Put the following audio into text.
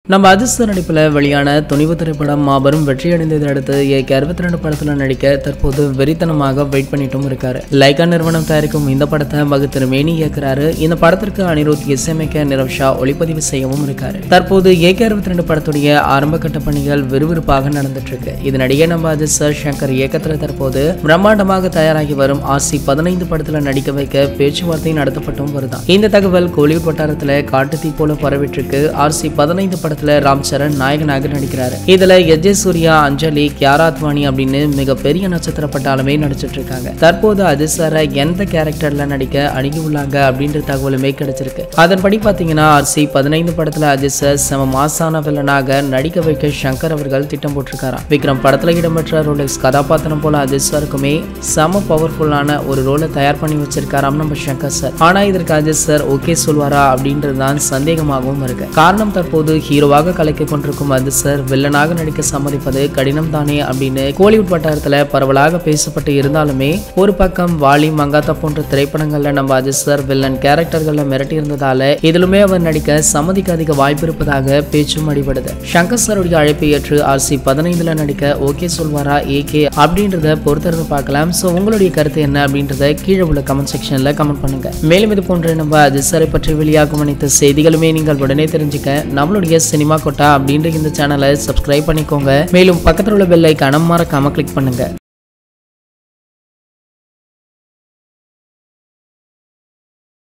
நம்ம அதிர்ஷ்ட நடிப்பில் வெளியான துணிவு திரைப்படம் மாபெரும் வெற்றி அடைந்ததை அடுத்து ஏகே அறுபத்தி ரெண்டு படத்தில் நடிக்க தற்போது வெறித்தனமாக வெயிட் பண்ணிட்டும் இருக்காரு லைகா நிறுவனம் தயாரிக்கும் இந்த படத்தை மகு திருமேனி இயக்குறாரு இந்த படத்திற்கு அனிருத் இசையமைக்க நிரவ் ஷா ஒளிப்பதிவு செய்யவும் இருக்காரு தற்போது ஏகே அறுபத்தி ரெண்டு படத்துடைய ஆரம்ப கட்ட பணிகள் விறுவிறுப்பாக நடந்துட்டு இருக்கு இதனிடையே நம்ம அதிர்ஷ்ட சங்கர் இயக்கத்தில் தற்போது பிரம்மாண்டமாக தயாராகி வரும் ஆர்சி பதினைந்து படத்தில் நடிக்க வைக்க பேச்சுவார்த்தை நடத்தப்பட்டும் வருதான் இந்த தகவல் கோலிவுட் வட்டாரத்தில் காட்டுத்தீ போல பரவிட்டிருக்கு ஆர்சி பதினைந்து படத்துல ராம் சரண் நாயகனாக நடிக்கிறாரு இதுல எஸ் ஜே சூர்யா அஞ்சலி கியாரா அத்வானி அப்படின்னு மிகப்பெரிய நட்சத்திர பட்டாலுமே நடிச்சிட்டு இருக்காங்க தற்போது அதிசார எந்த கேரக்டர்ல நடிக்க அணுகி உள்ளாங்க அப்படின்ற தகவலுமே கிடைச்சிருக்கு அதன்படி பாத்தீங்கன்னா ஆர்சி பதினைந்து படத்துல அதிசர் செம மாசான வில்லனாக நடிக்க வைக்க சங்கர் அவர்கள் திட்டம் போட்டிருக்காராம் விக்ரம் படத்துல இடம்பெற்ற ரோலெக்ஸ் கதாபாத்திரம் போல அதிசருக்குமே செம பவர்ஃபுல்லான ஒரு ரோலை தயார் பண்ணி வச்சிருக்காராம் நம்ம சங்கர் சார் ஆனா இதற்கு அஜித் சார் ஓகே சொல்வாரா அப்படின்றது தான் சந்தேகமாகவும் இருக்கு காரணம் தற்போது ஹீரோவாக கலக்கி கொண்டிருக்கும் அஜித் சார் வில்லனாக நடிக்க சம்மதிப்பது கடினம் தானே அப்படின்னு கோலிவுட் வட்டாரத்துல பரவலாக பேசப்பட்டு இருந்தாலுமே ஒரு பக்கம் வாலி மங்காத்தா போன்ற திரைப்படங்கள்ல நம்ம அஜித் சார் வில்லன் கேரக்டர்கள்ல மிரட்டி இருந்ததால இதிலுமே அவர் நடிக்க சம்மதிக்க அதிக வாய்ப்பு இருப்பதாக பேச்சும் அடிபடுது சங்கர் சாருடைய அழைப்பை ஏற்று ஆர்சி பதினைந்துல நடிக்க ஓகே சொல்வாரா ஏகே அப்படின்றத பொறுத்திருந்து பார்க்கலாம் ஸோ உங்களுடைய கருத்து என்ன அப்படின்றத கீழே உள்ள கமெண்ட் செக்ஷன்ல கமெண்ட் பண்ணுங்க மேலும் இது போன்ற நம்ம அஜித் சாரை பற்றி வெளியாகும் அனைத்து செய்திகளுமே நீங்கள் உடனே தெரிஞ்சுக்க நம்மளுடைய சினிமா கொட்டா அப்படின்ற இந்த சேனலை சப்ஸ்கிரைப் பண்ணிக்கோங்க மேலும் பக்கத்தில் உள்ள பெல் ஐக்கான மறக்காம கிளிக் பண்ணுங்க